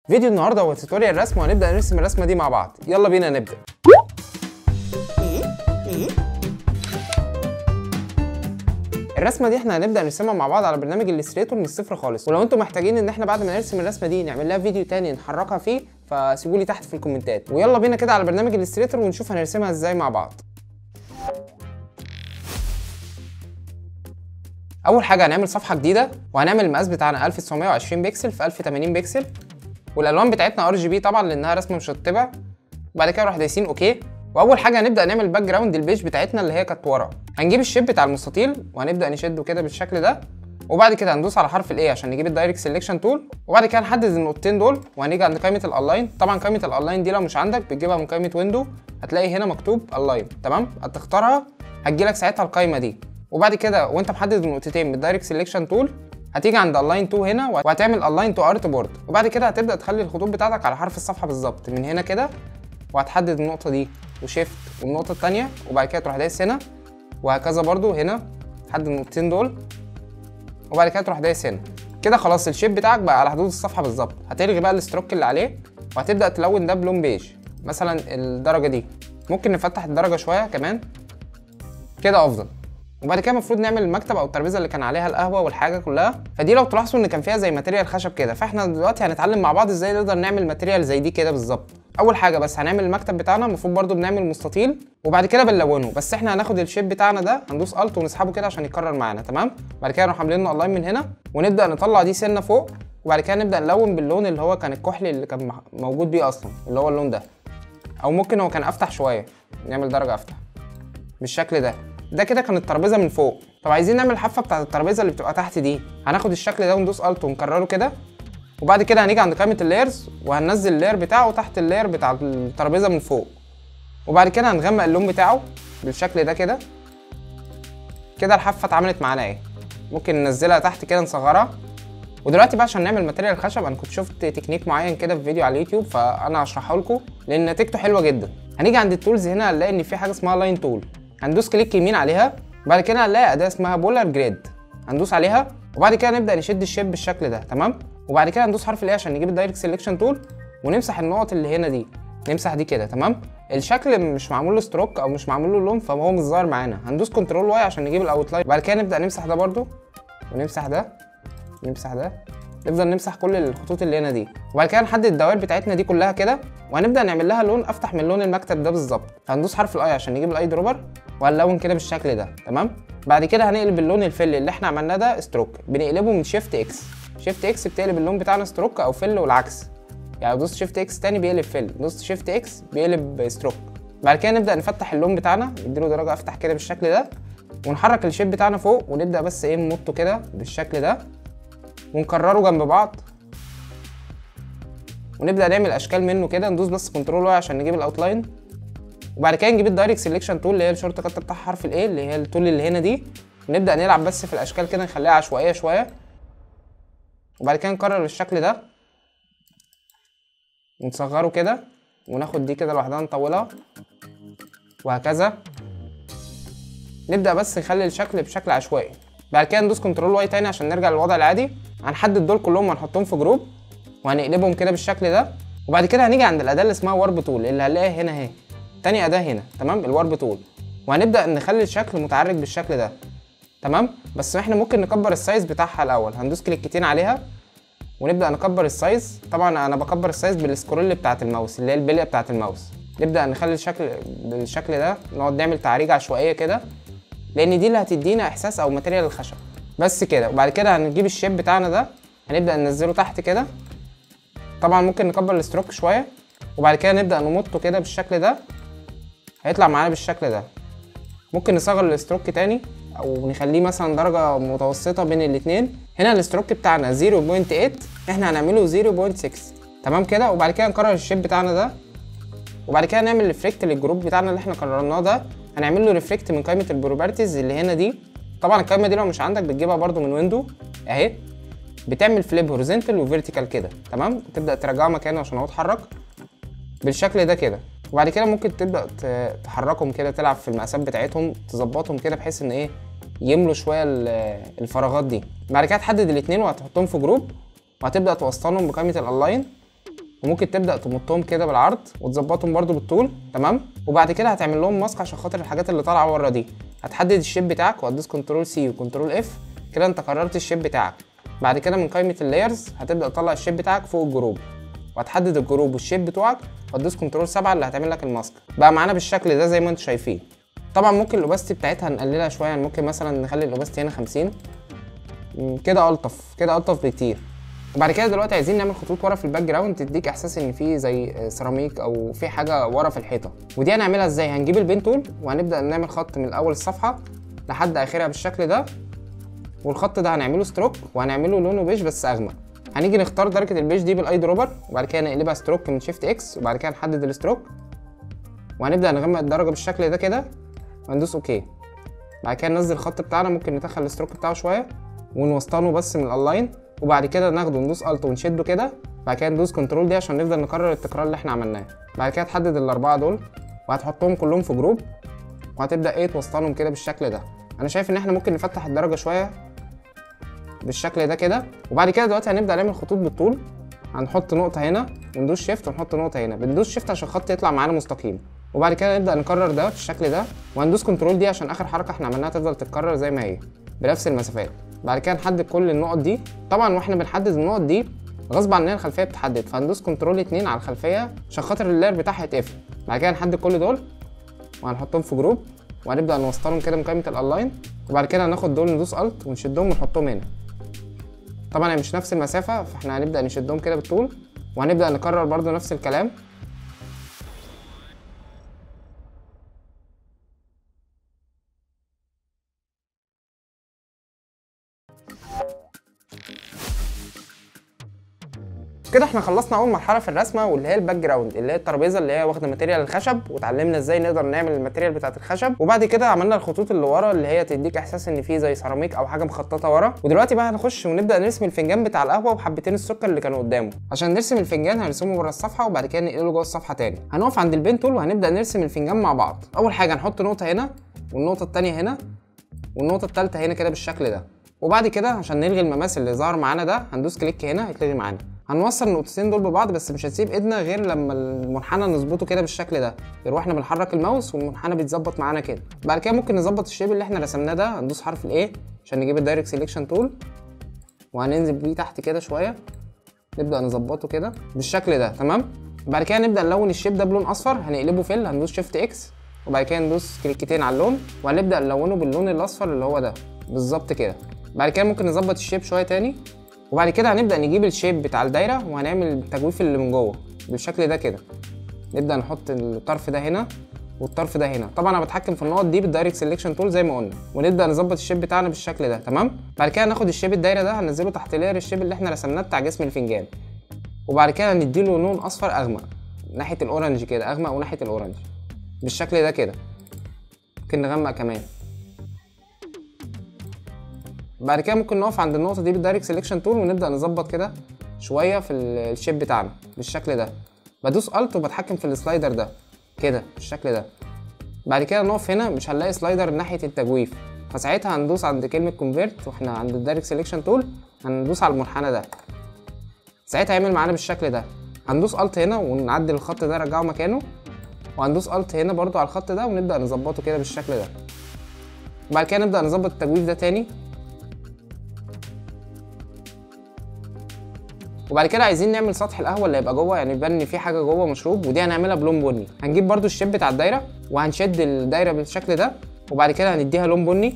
فيديو النهارده هو توتوريال رسم وهنبدا نرسم الرسمه دي مع بعض يلا بينا نبدا الرسمه دي احنا هنبدا نرسمها مع بعض على برنامج الستريتور من الصفر خالص ولو انتم محتاجين ان احنا بعد ما نرسم الرسمه دي نعمل لها فيديو تاني نحركها فيه فسيبوا لي تحت في الكومنتات ويلا بينا كده على برنامج الستريتور ونشوف هنرسمها ازاي مع بعض اول حاجه هنعمل صفحه جديده وهنعمل المقاس بتاعنا 1920 بكسل في 1080 بكسل والالوان بتاعتنا ار جي بي طبعا لانها رسمه مش هتطبع وبعد كده نروح دايسين اوكي واول حاجه هنبدا نعمل الباك جراوند البيج بتاعتنا اللي هي كانت ورا هنجيب الشيب بتاع المستطيل وهنبدا نشده كده بالشكل ده وبعد كده هندوس على حرف الاي عشان نجيب الدايركت سيلكشن تول وبعد كده نحدد النقطتين دول وهنيجي عند قائمه الالاين طبعا قائمه الالاين دي لو مش عندك بتجيبها من قائمه ويندو هتلاقي هنا مكتوب الاين تمام هتختارها هتجيلك ساعتها القائمه دي وبعد كده وانت محدد النقطتين بالدايركت سيلكشن تول هتيجي عند الاين 2 هنا وهتعمل الاين تو ارت بورد وبعد كده هتبدا تخلي الخطوط بتاعتك على حرف الصفحه بالظبط من هنا كده وهتحدد النقطه دي وشيفت والنقطه الثانيه وبعد كده تروح دايس هنا وهكذا برضو هنا تحدد النقطتين دول وبعد كده تروح دايس هنا كده خلاص الشيب بتاعك بقى على حدود الصفحه بالظبط هتلغي بقى الستروك اللي عليه وهتبدا تلون ده بلون بيج مثلا الدرجه دي ممكن نفتح الدرجه شويه كمان كده افضل وبعد كده المفروض نعمل المكتب او الترابيزه اللي كان عليها القهوه والحاجه كلها فدي لو تلاحظوا ان كان فيها زي ماتيريال خشب كده فاحنا دلوقتي هنتعلم مع بعض ازاي نقدر نعمل ماتيريال زي دي كده بالظبط اول حاجه بس هنعمل المكتب بتاعنا المفروض برده بنعمل مستطيل وبعد كده بنلونه بس احنا هناخد الشيب بتاعنا ده هندوس الت ونسحبه كده عشان يكرر معانا تمام بعد كده نروح عاملين له الاين من هنا ونبدا نطلع دي سنه فوق وبعد كده نبدا نلون باللون اللي هو كان الكحلي اللي كان موجود بيه اصلا اللي هو اللون ده او ممكن هو كان افتح شويه نعمل درجه افتح بالشكل ده ده كده كان الترابيزه من فوق طب عايزين نعمل الحافه بتاعت الترابيزه اللي بتبقى تحت دي هناخد الشكل ده وندوس الت ونكرره كده وبعد كده هنيجي عند قائمه اللايرز وهننزل اللاير بتاعه تحت اللاير بتاع الترابيزه من فوق وبعد كده هنغمق اللون بتاعه بالشكل ده كده كده الحافه اتعملت معانا اهي ممكن ننزلها تحت كده نصغرها ودلوقتي بقى عشان نعمل ماتيريال خشب انا كنت شفت تكنيك معين كده في فيديو على اليوتيوب فانا هشرحه لكم لان نتيجته حلوه جدا هنيجي عند التولز هنا هنلاقي ان في حاجه اسمها لاين تول هندوس كليك يمين عليها بعد كده هنلاقي اداه اسمها بولار جريد هندوس عليها وبعد كده نبدا نشد الشيب بالشكل ده تمام وبعد كده هندوس حرف الاي عشان نجيب الدايركت سيلكشن تول ونمسح النقط اللي هنا دي نمسح دي كده تمام الشكل مش معمول له ستروك او مش معمول له لون فهو مش ظاهر معانا هندوس كنترول واي عشان نجيب الاوتلاين بعد كده نبدا نمسح ده برده ونمسح ده نمسح ده نفضل نمسح كل الخطوط اللي هنا دي وبعد كده نحدد الدوائر بتاعتنا دي كلها كده وهنبدا نعمل لها لون افتح من لون المكتب ده بالظبط هندوس حرف الاي عشان نجيب الاي دروبر وهنلون كده بالشكل ده تمام بعد كده هنقلب اللون الفل اللي احنا عملناه ده ستروك بنقلبه من شيفت اكس شيفت اكس بتقلب اللون بتاعنا ستروك او فل والعكس يعني دوست شيفت اكس تاني بيقلب فل دوست شيفت اكس بيقلب ستروك بعد كده نبدا نفتح اللون بتاعنا نديله درجه افتح كده بالشكل ده ونحرك الشيب بتاعنا فوق ونبدا بس ايه نمطه كده بالشكل ده ونكرره جنب بعض ونبدا نعمل اشكال منه كده ندوس بس كنترول واي عشان نجيب الاوتلاين وبعد كده نجيب الدايركت سيلكشن تول اللي هي الشورت كات بتاع حرف الاي اللي هي التول اللي هنا دي ونبدا نلعب بس في الاشكال كده نخليها عشوائيه شويه وبعد كده نكرر الشكل ده ونصغره كده وناخد دي كده لوحدها نطولها وهكذا نبدا بس نخلي الشكل بشكل عشوائي بعد كده ندوس كنترول واي تاني عشان نرجع للوضع العادي هنحدد دول كلهم وهنحطهم في جروب وهنقلبهم كده بالشكل ده وبعد كده هنيجي عند الاداه اللي اسمها وارب تول اللي هنلاقيها هنا اهي تاني اداه هنا تمام الوارب تول وهنبدا نخلي الشكل متعرج بالشكل ده تمام بس احنا ممكن نكبر السايز بتاعها الاول هندوس كليكتين عليها ونبدا نكبر السايز طبعا انا بكبر السايز بالسكرول بتاعه الماوس اللي هي البليه بتاعه الماوس نبدا نخلي الشكل بالشكل ده نقعد نعمل تعريج عشوائيه كده لان دي اللي هتدينا احساس او ماتيريال الخشب بس كده وبعد كده هنجيب الشيب بتاعنا ده هنبدا ننزله تحت كده طبعا ممكن نكبر الستروك شويه وبعد كده نبدا نمطه كده بالشكل ده هيطلع معانا بالشكل ده ممكن نصغر الستروك تاني او نخليه مثلا درجه متوسطه بين الاثنين هنا الستروك بتاعنا 0.8 احنا هنعمله 0.6 تمام كده وبعد كده نكرر الشيب بتاعنا ده وبعد كده نعمل ريفلكت للجروب بتاعنا اللي احنا قررناه ده هنعمل له ريفلكت من قائمه البروبرتيز اللي هنا دي طبعا القائمه دي لو مش عندك بتجيبها برده من ويندو اهي بتعمل فليب هوريزونتال وفيرتيكال كده تمام تبدا ترجعه مكانه عشان هو اتحرك بالشكل ده كده وبعد كده ممكن تبدا تحركهم كده تلعب في المقاسات بتاعتهم تظبطهم كده بحيث ان ايه يملوا شويه الفراغات دي بعد كده تحدد الاثنين وهتحطهم في جروب وهتبدا توصلهم بقائمه الالاين وممكن تبدا تمطهم كده بالعرض وتظبطهم برده بالطول تمام وبعد كده هتعمل لهم ماسك عشان خاطر الحاجات اللي طالعه ورا دي هتحدد الشيب بتاعك وهتدوس كنترول سي وكنترول اف كده انت قررت الشيب بتاعك بعد كده من قائمه اللايرز هتبدا تطلع الشيب بتاعك فوق الجروب وهتحدد الجروب والشيب بتوعك وتدوس كنترول 7 اللي هتعمل لك الماسك بقى معانا بالشكل ده زي ما انتم شايفين طبعا ممكن الاوباستي بتاعتها نقللها شويه يعني ممكن مثلا نخلي الاوباستي هنا 50 كده الطف كده الطف بكتير وبعد كده دلوقتي عايزين نعمل خطوط ورا في الباك جراوند تديك احساس ان في زي سيراميك او في حاجه ورا في الحيطه ودي هنعملها ازاي هنجيب البين تول وهنبدا نعمل خط من اول الصفحه لحد اخرها بالشكل ده والخط ده هنعمله ستروك وهنعمله لونه بيج بس اغمق هنيجي نختار درجه البيج دي بالاي دروبر وبعد كده نقلبها ستروك من شيفت اكس وبعد كده نحدد الستروك وهنبدا نغمق الدرجه بالشكل ده كده وندوس اوكي بعد كده ننزل الخط بتاعنا ممكن ندخل الستروك بتاعه شويه ونوسطنه بس من الالاين وبعد كده ناخده ندوس الت ونشده كده بعد كده ندوس كنترول دي عشان نفضل نكرر التكرار اللي احنا عملناه بعد كده تحدد الاربعه دول وهتحطهم كلهم في جروب وهتبدا ايه توسطنهم كده بالشكل ده انا شايف ان احنا ممكن نفتح الدرجه شويه بالشكل ده كده وبعد كده دلوقتي هنبدا نعمل خطوط بالطول هنحط نقطه هنا وندوس شيفت ونحط نقطه هنا بندوس شيفت عشان الخط يطلع معانا مستقيم وبعد كده نبدا نكرر ده بالشكل ده وهندوس كنترول دي عشان اخر حركه احنا عملناها تفضل تتكرر زي ما هي بنفس المسافات بعد كده نحدد كل النقط دي طبعا واحنا بنحدد النقط دي غصب عننا الخلفيه بتتحدد فهندوس كنترول 2 على الخلفيه عشان خاطر اللاير بتاعها يتقفل بعد كده نحدد كل دول وهنحطهم في جروب وهنبدا نوصلهم كده من قائمه الالاين وبعد كده هناخد دول ندوس الت ونشدهم ونحطهم هنا طبعا هي مش نفس المسافه فاحنا هنبدا نشدهم كده بالطول وهنبدا نكرر برضو نفس الكلام كده احنا خلصنا اول مرحله في الرسمه واللي هي الباك جراوند اللي هي الترابيزه اللي هي واخده ماتيريال الخشب وتعلمنا ازاي نقدر نعمل الماتيريال بتاعه الخشب وبعد كده عملنا الخطوط اللي ورا اللي هي تديك احساس ان في زي سيراميك او حاجه مخططه ورا ودلوقتي بقى هنخش ونبدا نرسم الفنجان بتاع القهوه وحبتين السكر اللي كانوا قدامه عشان نرسم الفنجان هنرسمه بره الصفحه وبعد كده ننقله جوه الصفحه تاني هنقف عند البين تول وهنبدا نرسم الفنجان مع بعض اول حاجه هنحط نقطه هنا والنقطه الثانيه هنا والنقطه الثالثه هنا كده بالشكل ده وبعد كده عشان نلغي المماس اللي ظهر معانا ده هندوس كليك هنا هيتلغي معانا هنوصل النقطتين دول ببعض بس مش هنسيب ايدنا غير لما المنحنى نظبطه كده بالشكل ده غير واحنا بنحرك الماوس والمنحنى بيتظبط معانا كده بعد كده ممكن نظبط الشيب اللي احنا رسمناه ده هندوس حرف الاي عشان نجيب الدايركت سيلكشن تول وهننزل بيه تحت كده شويه نبدا نظبطه كده بالشكل ده تمام بعد كده نبدا نلون الشيب ده بلون اصفر هنقلبه فيل هندوس شيفت اكس وبعد كده ندوس كليكتين على اللون وهنبدا نلونه باللون الاصفر اللي هو ده بالظبط كده بعد كده ممكن نظبط الشيب شويه تاني وبعد كده هنبدا نجيب الشيب بتاع الدايره وهنعمل التجويف اللي من جوه بالشكل ده كده نبدا نحط الطرف ده هنا والطرف ده هنا طبعا انا بتحكم في النقط دي بالدايركت سيلكشن تول زي ما قلنا ونبدا نظبط الشيب بتاعنا بالشكل ده تمام بعد كده ناخد الشيب الدايره ده هننزله تحت لاير الشيب اللي احنا رسمناه بتاع جسم الفنجان وبعد كده هنديله لون اصفر اغمق ناحيه الاورنج كده اغمق وناحيه الاورنج بالشكل ده كده ممكن نغمق كمان بعد كده ممكن نقف عند النقطه دي بالدايركت سيلكشن تول ونبدا نظبط كده شويه في الشيب بتاعنا بالشكل ده بدوس الت وبتحكم في السلايدر ده كده بالشكل ده بعد كده نقف هنا مش هنلاقي سلايدر ناحيه التجويف فساعتها هندوس عند كلمه كونفيرت واحنا عند الدايركت سيلكشن تول هندوس على المنحنى ده ساعتها هيعمل معانا بالشكل ده هندوس الت هنا ونعدل الخط ده نرجعه مكانه وهندوس الت هنا برضو على الخط ده ونبدا نظبطه كده بالشكل ده بعد كده نبدا نظبط التجويف ده تاني وبعد كده عايزين نعمل سطح القهوه اللي هيبقى جوه يعني يبان ان في حاجه جوه مشروب ودي هنعملها بلون بني هنجيب برضو الشيب بتاع الدايره وهنشد الدايره بالشكل ده وبعد كده هنديها لون بني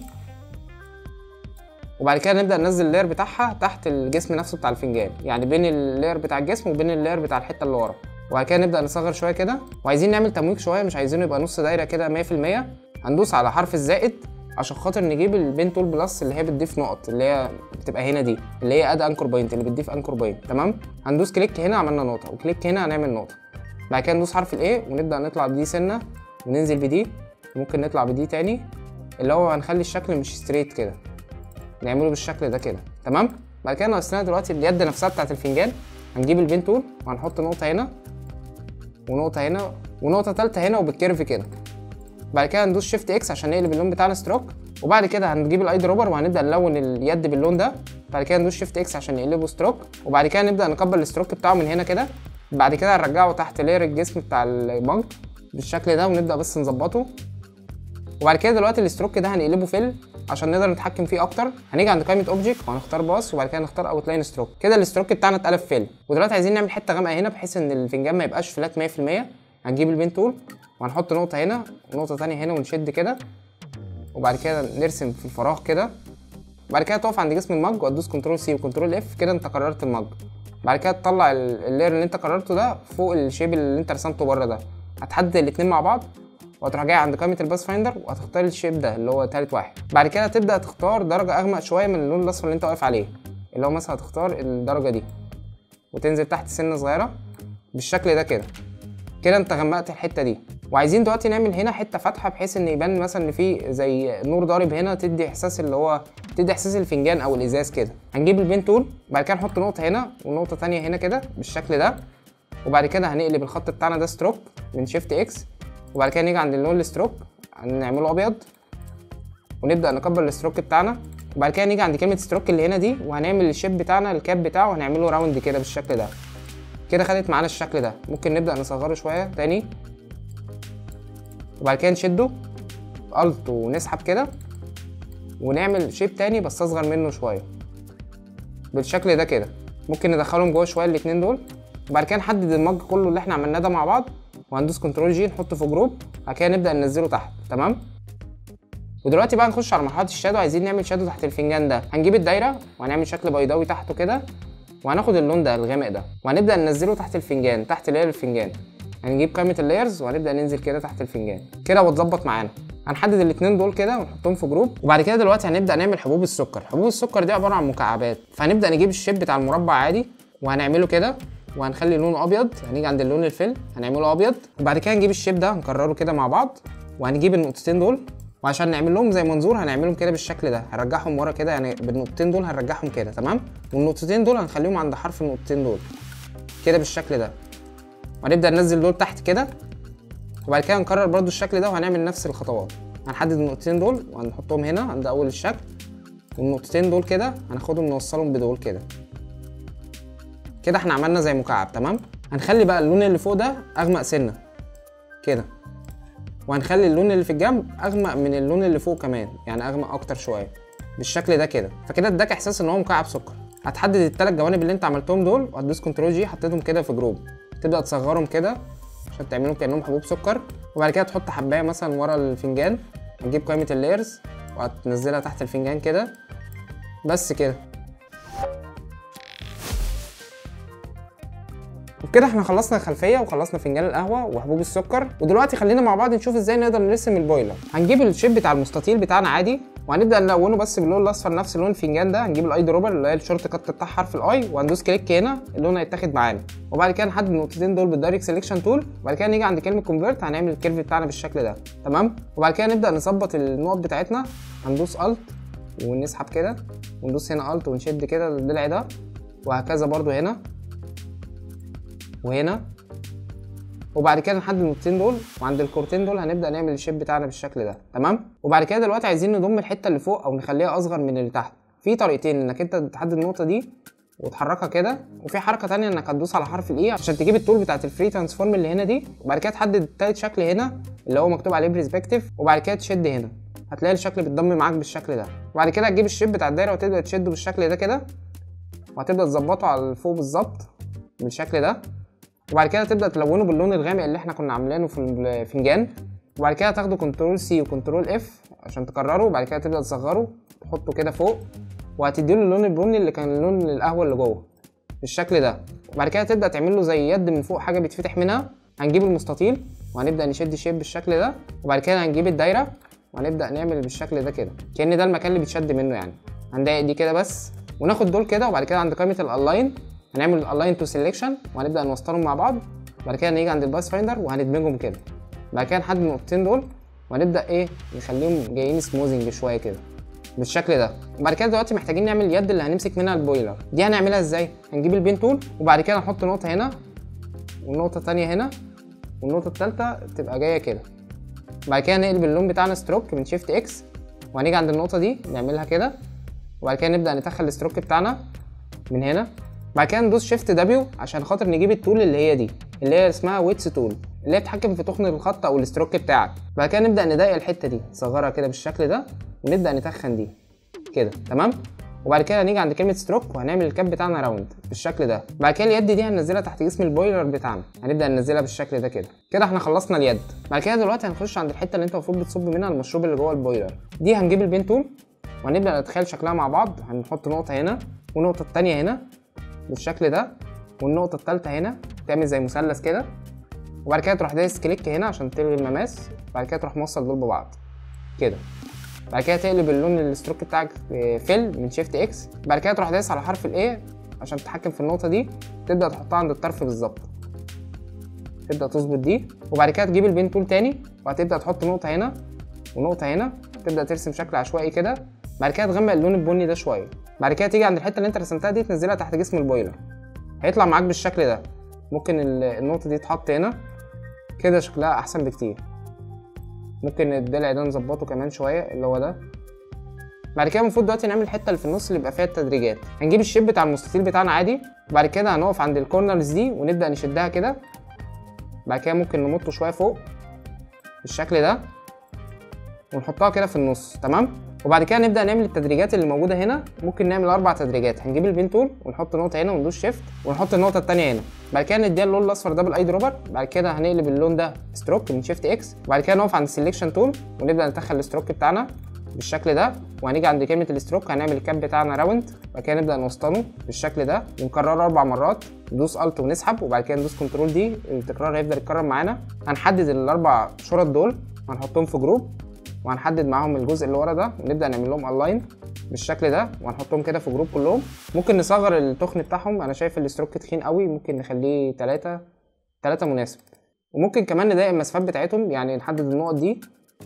وبعد كده نبدا ننزل اللاير بتاعها تحت الجسم نفسه بتاع الفنجان يعني بين اللاير بتاع الجسم وبين اللاير بتاع الحته اللي ورا وبعد كده نبدا نصغر شويه كده وعايزين نعمل تمويج شويه مش عايزينه يبقى نص دايره كده 100% هندوس على حرف الزائد عشان خاطر نجيب البين تول بلس اللي هي بتضيف نقط اللي هي بتبقى هنا دي اللي هي اد انكور بوينت اللي بتضيف انكور بوينت تمام هندوس كليك هنا عملنا نقطه وكليك هنا هنعمل نقطه بعد كده ندوس حرف الاي ونبدا نطلع بدي سنه وننزل بدي ممكن نطلع بدي تاني اللي هو هنخلي الشكل مش ستريت كده نعمله بالشكل ده كده تمام بعد كده ناقصنا دلوقتي اليد نفسها بتاعت الفنجان هنجيب البين تول وهنحط نقطه هنا ونقطه هنا ونقطه ثالثه هنا وبالكيرف كده بعد كده ندوس شيفت اكس عشان نقلب اللون بتاعنا ستروك وبعد كده هنجيب الاي دروبر وهنبدا نلون اليد باللون ده بعد كده ندوس شيفت اكس عشان نقلبه ستروك وبعد كده نبدا نكبر الستروك بتاعه من هنا كده بعد كده هنرجعه تحت لاير الجسم بتاع المج بالشكل ده ونبدا بس نظبطه وبعد كده دلوقتي الاستروك ده هنقلبه فيل عشان نقدر نتحكم فيه اكتر هنيجي عند قائمه اوبجكت وهنختار باص وبعد كده نختار اوت لاين ستروك كده الاستروك بتاعنا اتقلب فيل ودلوقتي عايزين نعمل حته غامقه هنا بحيث ان الفنجان ما يبقاش فلات 100% هنجيب البين تول وهنحط نقطه هنا ونقطه ثانيه هنا ونشد كده وبعد كده نرسم في الفراغ كده بعد كده تقف عند جسم المج وتدوس كنترول سي وكنترول اف كده انت قررت المج بعد كده تطلع اللاير اللي انت قررته ده فوق الشيب اللي انت رسمته بره ده هتحدد الاتنين مع بعض وهتروح جاي عند قائمه الباس فايندر وهتختار الشيب ده اللي هو تالت واحد بعد كده تبدا تختار درجه اغمق شويه من اللون الاصفر اللي انت واقف عليه اللي هو مثلا هتختار الدرجه دي وتنزل تحت سنه صغيره بالشكل ده كده كده انت غمقت الحته دي وعايزين دلوقتي نعمل هنا حته فاتحه بحيث ان يبان مثلا ان في زي نور ضارب هنا تدي احساس اللي هو تدي احساس الفنجان او الازاز كده هنجيب البين تول بعد كده نحط نقطه هنا ونقطه ثانيه هنا كده بالشكل ده وبعد كده هنقلب الخط بتاعنا ده ستروك من شيفت اكس وبعد كده نيجي عند اللون الستروك هنعمله ابيض ونبدا نكبر الستروك بتاعنا وبعد كده نيجي عند كلمه ستروك اللي هنا دي وهنعمل الشيب بتاعنا الكاب بتاعه وهنعمله راوند كده بالشكل ده كده خدت معانا الشكل ده ممكن نبدا نصغره شويه تاني وبعد كده نشده الت ونسحب كده ونعمل شيب تاني بس اصغر منه شويه بالشكل ده كده ممكن ندخلهم جوه شويه الاتنين دول وبعد كده نحدد المج كله اللي احنا عملناه ده مع بعض وهندوس كنترول جي نحطه في جروب بعد كده نبدا ننزله تحت تمام ودلوقتي بقى نخش على مرحله الشادو عايزين نعمل شادو تحت الفنجان ده هنجيب الدايره وهنعمل شكل بيضاوي تحته كده وهناخد اللون ده الغامق ده وهنبدا ننزله تحت الفنجان تحت لاير الفنجان هنجيب قائمه اللايرز وهنبدا ننزل كده تحت الفنجان كده وتظبط معانا هنحدد الاثنين دول كده ونحطهم في جروب وبعد كده دلوقتي هنبدا نعمل حبوب السكر حبوب السكر دي عباره عن مكعبات فهنبدا نجيب الشيب بتاع المربع عادي وهنعمله كده وهنخلي لونه ابيض هنيجي عند اللون الفل هنعمله ابيض وبعد كده نجيب الشيب ده هنكرره كده مع بعض وهنجيب النقطتين دول وعشان نعمل لهم زي منظور هنعملهم كده بالشكل ده هنرجعهم ورا كده يعني بالنقطتين دول هنرجعهم كده تمام والنقطتين دول هنخليهم عند حرف النقطتين دول كده بالشكل ده وهنبدا ننزل دول تحت كده وبعد كده نكرر برضو الشكل ده وهنعمل نفس الخطوات هنحدد النقطتين دول وهنحطهم هنا عند اول الشكل والنقطتين دول كده هناخدهم نوصلهم بدول كده كده احنا عملنا زي مكعب تمام هنخلي بقى اللون اللي فوق ده اغمق سنه كده وهنخلي اللون اللي في الجنب اغمق من اللون اللي فوق كمان يعني اغمق اكتر شويه بالشكل ده كده فكده اداك احساس ان هو مكعب سكر هتحدد الثلاث جوانب اللي انت عملتهم دول وهتدوس كنترول جي حطيتهم كده في جروب تبدا تصغرهم كده عشان تعملهم كانهم حبوب سكر وبعد كده تحط حبايه مثلا ورا الفنجان هتجيب قائمه اللايرز وهتنزلها تحت الفنجان كده بس كده وبكده احنا خلصنا الخلفيه وخلصنا فنجان القهوه وحبوب السكر ودلوقتي خلينا مع بعض نشوف ازاي نقدر نرسم البويلر هنجيب الشيب بتاع المستطيل بتاعنا عادي وهنبدا نلونه بس باللون الاصفر نفس لون الفنجان ده هنجيب الاي دروبر اللي هي الشورت كات بتاع حرف الاي وهندوس كليك هنا اللون هيتاخد معانا وبعد كده نحدد النقطتين دول بالدايركت سيلكشن تول وبعد كده نيجي عند كلمه كونفيرت هنعمل الكيرف بتاعنا بالشكل ده تمام وبعد كده نبدا نظبط النقط بتاعتنا هندوس الت ونسحب كده وندوس هنا الت ونشد كده الضلع ده وهكذا برضو هنا وهنا وبعد كده نحدد النقطتين دول وعند الكورتين دول هنبدا نعمل الشيب بتاعنا بالشكل ده تمام وبعد كده دلوقتي عايزين نضم الحته اللي فوق او نخليها اصغر من اللي تحت في طريقتين انك انت تحدد النقطه دي وتحركها كده وفي حركه تانية انك هتدوس على حرف الاي عشان تجيب التول بتاعت الفري ترانسفورم اللي هنا دي وبعد كده تحدد تالت شكل هنا اللي هو مكتوب عليه برسبكتيف وبعد كده تشد هنا هتلاقي الشكل بيتضم معاك بالشكل ده وبعد كده هتجيب الشيب بتاع الدايره وتبدا تشده بالشكل ده كده وهتبدا تظبطه على فوق بالظبط بالشكل ده وبعد كده تبدا تلونه باللون الغامق اللي احنا كنا عاملينه في الفنجان وبعد كده تاخده كنترول سي وكنترول اف عشان تكرره وبعد كده تبدا تصغره تحطه كده فوق وهتديله اللون البني اللي كان لون القهوه اللي جوه بالشكل ده وبعد كده تبدا تعمل له زي يد من فوق حاجه بيتفتح منها هنجيب المستطيل وهنبدا نشد شيب بالشكل ده وبعد كده هنجيب الدايره وهنبدا نعمل بالشكل ده كده كان ده المكان اللي بيتشد منه يعني هنضايق دي كده بس وناخد دول كده وبعد كده عند قائمه الالاين هنعمل الالاين تو سيلكشن وهنبدا نوصلهم مع بعض بعد كده نيجي عند الباس فايندر وهندمجهم كده بعد كده نحدد النقطتين دول وهنبدا ايه نخليهم جايين سموزنج شويه كده بالشكل ده وبعد كده دلوقتي محتاجين نعمل اليد اللي هنمسك منها البويلر دي هنعملها ازاي هنجيب البين تول وبعد كده نحط نقطه هنا والنقطه الثانيه هنا والنقطه الثالثه تبقى جايه كده بعد كده نقلب اللون بتاعنا ستروك من شيفت اكس وهنيجي عند النقطه دي نعملها كده وبعد كده نبدا ندخل الستروك بتاعنا من هنا بعد كده ندوس شيفت دبليو عشان خاطر نجيب التول اللي هي دي اللي هي اسمها ويتس تول اللي هي تتحكم في تخن الخط او الستروك بتاعك بعد كده نبدا نضيق الحته دي نصغرها كده بالشكل ده ونبدا نتخن دي كده تمام وبعد كده هنيجي عند كلمه ستروك وهنعمل الكاب بتاعنا راوند بالشكل ده بعد كده اليد دي هننزلها تحت جسم البويلر بتاعنا هنبدا ننزلها بالشكل ده كده كده احنا خلصنا اليد بعد كده دلوقتي هنخش عند الحته اللي انت المفروض بتصب منها المشروب اللي جوه البويلر دي هنجيب البين تول وهنبدا نتخيل شكلها مع بعض هنحط نقطه هنا والنقطه التانية هنا بالشكل ده والنقطه التالتة هنا تعمل زي مثلث كده وبعد كده تروح دايس كليك هنا عشان تلغي المماس بعد كده تروح موصل دول ببعض كده بعد كده تقلب اللون الستروك بتاعك فيل من شيفت اكس بعد كده تروح دايس على حرف الاي عشان تتحكم في النقطه دي تبدا تحطها عند الطرف بالظبط تبدا تظبط دي وبعد كده تجيب البين تول تاني وهتبدا تحط نقطه هنا ونقطه هنا تبدا ترسم شكل عشوائي كده بعد كده تغمق اللون البني ده شويه بعد كده تيجي عند الحته اللي انت رسمتها دي تنزلها تحت جسم البويلر هيطلع معاك بالشكل ده ممكن النقطه دي تحط هنا كده شكلها احسن بكتير ممكن الضلع ده نظبطه كمان شويه اللي هو ده بعد كده المفروض دلوقتي نعمل الحته اللي في النص اللي يبقى فيها التدريجات هنجيب الشيب بتاع المستطيل بتاعنا عادي وبعد كده هنقف عند الكورنرز دي ونبدا نشدها كده بعد كده ممكن نمطه شويه فوق بالشكل ده ونحطها كده في النص تمام وبعد كده نبدا نعمل التدريجات اللي موجوده هنا ممكن نعمل اربع تدريجات هنجيب البين تول ونحط نقطه هنا وندوس شيفت ونحط النقطه الثانيه هنا بعد كده نديها اللون الاصفر ده بالاي دروبر بعد كده هنقلب اللون ده ستروك من شيفت اكس وبعد كده نقف عند السلكشن تول ونبدا ندخل الستروك بتاعنا بالشكل ده وهنيجي عند كلمه الستروك هنعمل الكاب بتاعنا راوند بعد كده نبدا نوسطنه بالشكل ده ونكرره اربع مرات ندوس الت ونسحب وبعد كده ندوس كنترول دي التكرار هيفضل يتكرر معانا هنحدد الاربع شرط دول وهنحطهم في جروب وهنحدد معاهم الجزء اللي ورا ده ونبدا نعمل لهم الاين بالشكل ده وهنحطهم كده في جروب كلهم ممكن نصغر التخن بتاعهم انا شايف الستروك تخين قوي ممكن نخليه 3 3 مناسب وممكن كمان نضايق المسافات بتاعتهم يعني نحدد النقط دي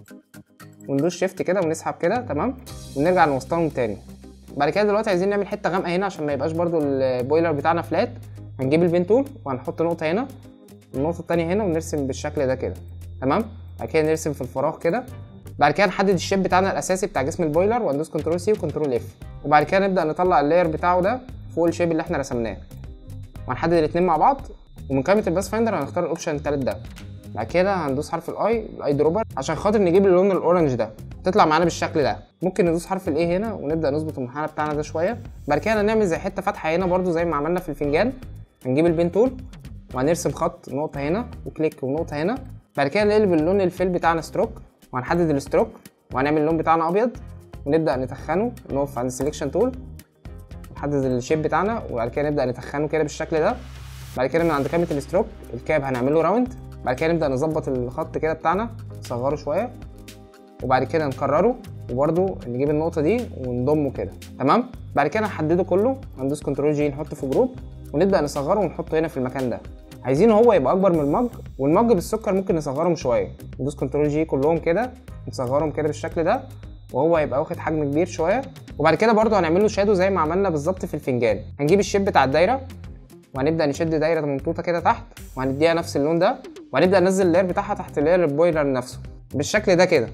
وندوس شيفت كده ونسحب كده تمام ونرجع نوسطهم تاني بعد كده دلوقتي عايزين نعمل حته غامقه هنا عشان ما يبقاش برده البويلر بتاعنا فلات هنجيب البين تول وهنحط نقطه هنا النقطه التانية هنا ونرسم بالشكل ده كده تمام بعد كده نرسم في الفراغ كده بعد كده نحدد الشيب بتاعنا الاساسي بتاع جسم البويلر وندوس كنترول سي وكنترول اف وبعد كده نبدا نطلع اللاير بتاعه ده فوق الشيب اللي احنا رسمناه وهنحدد الاثنين مع بعض ومن قائمه الباس فايندر هنختار الاوبشن التالت ده بعد كده هندوس حرف الاي الاي دروبر عشان خاطر نجيب اللون الاورنج ده تطلع معانا بالشكل ده ممكن ندوس حرف الاي هنا ونبدا نظبط المنحنى بتاعنا ده شويه بعد كده هنعمل زي حته فاتحه هنا برده زي ما عملنا في الفنجان هنجيب البين تول وهنرسم خط نقطه هنا وكليك ونقطه هنا بعد كده نقلب اللون الفيل بتاعنا ستروك وهنحدد الستروك وهنعمل اللون بتاعنا ابيض ونبدا نتخنه نقف عند السلكشن تول نحدد الشيب بتاعنا وبعد كده نبدا نتخنه كده بالشكل ده بعد كده من عند كلمه الستروك الكاب هنعمله راوند بعد كده نبدا نظبط الخط كده بتاعنا نصغره شويه وبعد كده نكرره وبرده نجيب النقطه دي ونضمه كده تمام بعد كده نحدده كله هندوس كنترول جي نحطه في جروب ونبدا نصغره ونحطه هنا في المكان ده عايزين هو يبقى اكبر من المج والمج بالسكر ممكن نصغرهم شويه ندوس كنترول جي كلهم كده نصغرهم كده بالشكل ده وهو هيبقى واخد حجم كبير شويه وبعد كده برضو هنعمل له شادو زي ما عملنا بالظبط في الفنجان هنجيب الشيب بتاع الدايره وهنبدا نشد دايره ممطوطه كده تحت وهنديها نفس اللون ده وهنبدا ننزل اللاير بتاعها تحت لاير البويلر نفسه بالشكل ده كده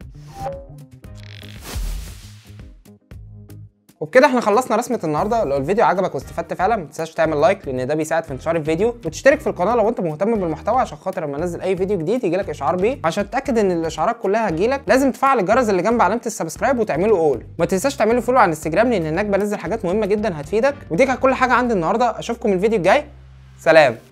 وبكده احنا خلصنا رسمه النهارده لو الفيديو عجبك واستفدت فعلا ما تنساش تعمل لايك لان ده بيساعد في انتشار الفيديو وتشترك في القناه لو انت مهتم بالمحتوى عشان خاطر لما انزل اي فيديو جديد يجيلك اشعار بيه عشان تتاكد ان الاشعارات كلها هتجيلك لازم تفعل الجرس اللي جنب علامه السبسكرايب وتعمله اول ما تنساش تعملوا فولو على الانستجرام لان هناك بنزل حاجات مهمه جدا هتفيدك ودي كانت كل حاجه عندي النهارده اشوفكم الفيديو الجاي سلام